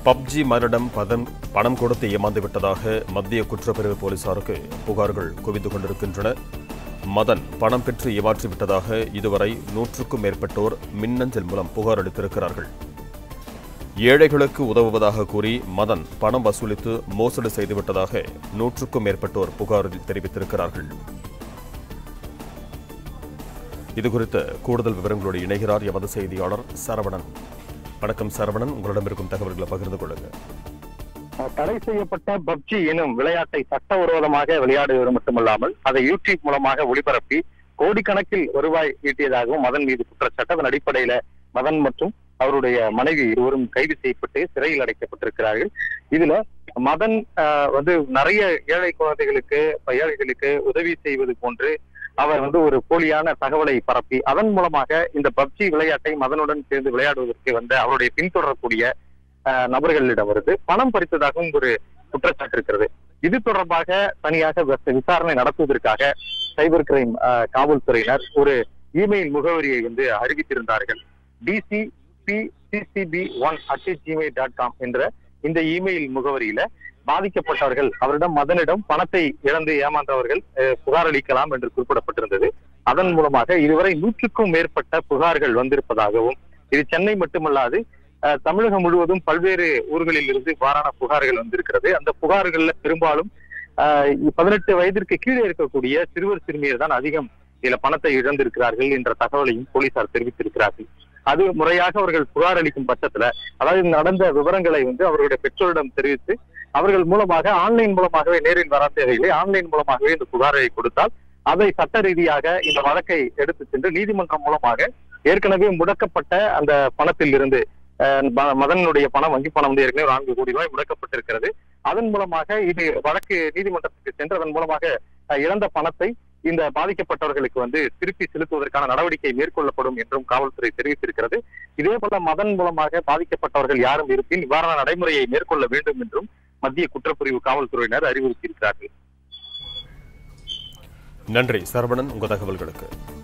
PUBG மரிடம் பதம் பணம் கொடுத்து ஏமாந்து விட்டதாக மத்திய குற்றப்பிரிவு போலீசாருக்கு புகார்கள் குவிந்து கொண்டிருக்கின்றன மதன் பணம் பெற்று ஏமாற்றி விட்டதாக இதுவரை நூற்றுக்கும் மேற்பட்டோர் மின்னஞ்சல் மூலம் புகார் அளித்திருக்கிறார்கள் ஏழைகளுக்கு உதவுவதாக கூறி மதன் பணம் வசூலித்து மோசடி செய்துவிட்டதாக நூற்றுக்கும் மேற்பட்டோர் புகாரில் தெரிவித்திருக்கிறார்கள் இதுகுறித்த கூடுதல் விவரங்களோடு இணைகிறார் எமது செய்தியாளர் சரவணன் வணக்கம் சரவணன் உங்களிடம் இருக்கும் தகவல்களை பகிர்ந்து கொள்ளுங்க தடை செய்யப்பட்ட பப்ஜி எனும் விளையாட்டை சட்டவிரோதமாக விளையாடுவது மட்டுமல்லாமல் அதை யூடியூப் மூலமாக ஒளிபரப்பி கோடிக்கணக்கில் வருவாய் ஈட்டியதாகவும் மதன் மீது குற்றச்சாட்டு அதன் அடிப்படையில மதன் மற்றும் அவருடைய மனைவி இருவரும் கைது செய்யப்பட்டு சிறையில் அடைக்கப்பட்டிருக்கிறார்கள் இதுல மதன் ஆஹ், வந்து நிறைய ஏழை குழந்தைகளுக்கு ஏழைகளுக்கு உதவி செய்வது போன்று அவர் வந்து ஒரு போலியான தகவலை பரப்பி அதன் மூலமாக இந்த பப்ஜி விளையாட்டை மதனுடன் சேர்ந்து விளையாடுவதற்கு வந்த அவருடைய பின்தொடரக்கூடிய ஆஹ், நபர்களிடம் வருது பணம் பறித்ததாகவும் ஒரு குற்றச்சாட்டு இருக்கிறது இது தொடர்பாக தனியாக விச- விசாரணை நடத்துவதற்காக சைபர் கிரைம் ஆஹ், காவல்துறையினர் ஒரு இமெயில் முகவரியை வந்து அறிவித்திருந்தார்கள் DCP CCP one at Gmail dot com என்ற இந்த இமெயில் முகவரியில பாதிக்கப்பட்டவர்கள் அவரிடம் மதனிடம் பணத்தை இழந்து ஏமாந்தவர்கள் அஹ், புகார் அளிக்கலாம் என்று குறிப்பிடப்பட்டிருந்தது அதன் மூலமாக இதுவரை நூற்றுக்கும் மேற்பட்ட புகார்கள் வந்திருப்பதாகவும் இது சென்னை மட்டுமல்லாது அஹ், தமிழகம் முழுவதும் பல்வேறு ஊர்களில் இருந்து இவ்வாறான புகார்கள் வந்திருக்கிறது அந்த புகார்கள்ல பெரும்பாலும் அஹ், பதினெட்டு வயதிற்கு கீழே இருக்கக்கூடிய சிறுவர் சிறுமியர் தான் அதிகம் இதுல பணத்தை இழந்திருக்கிறார்கள் என்ற தகவலையும் போலீசார் தெரிவித்திருக்கிறார்கள் அது முறையாக அவர்கள் புகார் அளிக்கும் பட்சத்துல அதாவது நடந்த விவரங்களை வந்து அவர்களுடைய பெற்றோரிடம் தெரிவித்து அவர்கள் மூலமாக ஆன்லைன் மூலமாகவே நேரில் வர தேவையில்லை ஆன்லைன் மூலமாகவே இந்த புகாரை கொடுத்தால் அதை சட்ட ரீதியாக இந்த வழக்கை எடுத்து சென்று நீதிமன்றம் மூலமாக ஏற்கனவே முடக்கப்பட்ட அந்த பணத்தில் இருந்து அஹ், ம- மதனுடைய பணம் வங்கி பணம் வந்து ஏற்கனவே ஒரு நான்கு கோடி ரூபாய் முடக்கப்பட்டிருக்கிறது அதன் மூலமாக இது வழக்கு நீதிமன்றத்துக்கு சென்று அதன் மூலமாக அஹ், இழந்த பணத்தை இந்த பாதிக்கப்பட்டவர்களுக்கு வந்து திருப்பி செலுத்துவதற்கான நடவடிக்கை மேற்கொள்ளப்படும் என்றும் காவல்துறை தெரிவித்திருக்கிறது இதே போல மதன் மூலமாக பாதிக்கப்பட்டவர்கள் யாரும் இருப்பின் இவ்வாறான நடைமுறையை மேற்கொள்ள வேண்டும் என்றும் மத்திய குற்றப்பிரிவு காவல்துறையினர் அறிவுறுத்தியிருக்கிறார்கள் நன்றி சரவணன் உங்கள் தகவல்களுக்கு